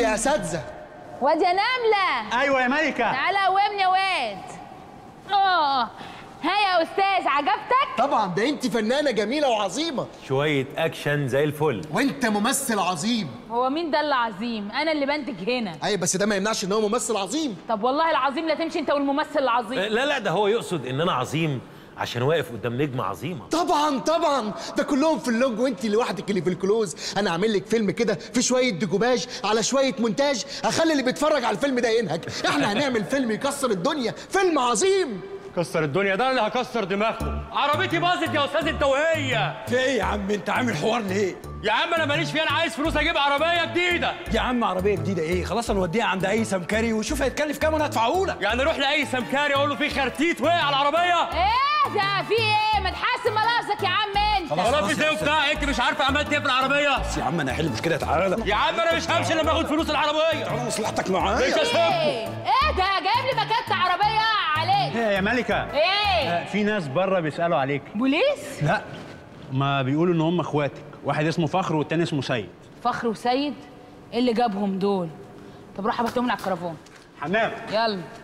يا اساتذه واد يا نملة ايوه يا ملكه تعالى قومني يا واد اه ها يا استاذ عجبتك طبعا ده انت فنانه جميله وعظيمه شويه اكشن زي الفل وانت ممثل عظيم هو مين ده اللي عظيم انا اللي بنتج هنا اي بس ده ما يمنعش ان هو ممثل عظيم طب والله العظيم لا تمشي انت والممثل العظيم لا لا ده هو يقصد ان انا عظيم عشان واقف قدام نجمه عظيمه طبعا طبعا ده كلهم في اللونج وانت لوحدك اللي في الكلوز انا عامل لك فيلم كده في شويه ديكوباج على شويه مونتاج اخلي اللي بيتفرج على الفيلم ده ينهج احنا هنعمل فيلم يكسر الدنيا فيلم عظيم كسر الدنيا ده اللي هكسر دماغكم عربيتي باظت يا استاذ انت وهي في ايه يا عم انت عامل حوار ليه؟ يا عم انا ماليش فيها انا عايز فلوس اجيب عربيه جديده يا عم عربيه جديده ايه؟ خلاص هنوديها عند اي سمكري وشوف هيتكلف كام وانا هدفعه لك يعني اروح لاي سمكاري اقول له في خرتيت وقع على العربيه ايه ده في ايه ما تحاسب ملاسك يا عم انت خلاص في وبتاع انت مش عارفه عملت ايه في العربيه يا عم انا هحل مشكله تعالى يا عم انا مش همشي لما اخد فلوس العربيه مصلحتك مش معايا هسيبكم ايه ايه ده جايب لي مكانة عربية عليك ايه يا ملكه ايه في ناس بره بيسالوا عليك بوليس لا ما بيقولوا ان هم اخواتك واحد اسمه فخر والتاني اسمه سيد فخر وسيد ايه اللي جابهم دول طب روح ابعت لهم على الكرفان حمام يلا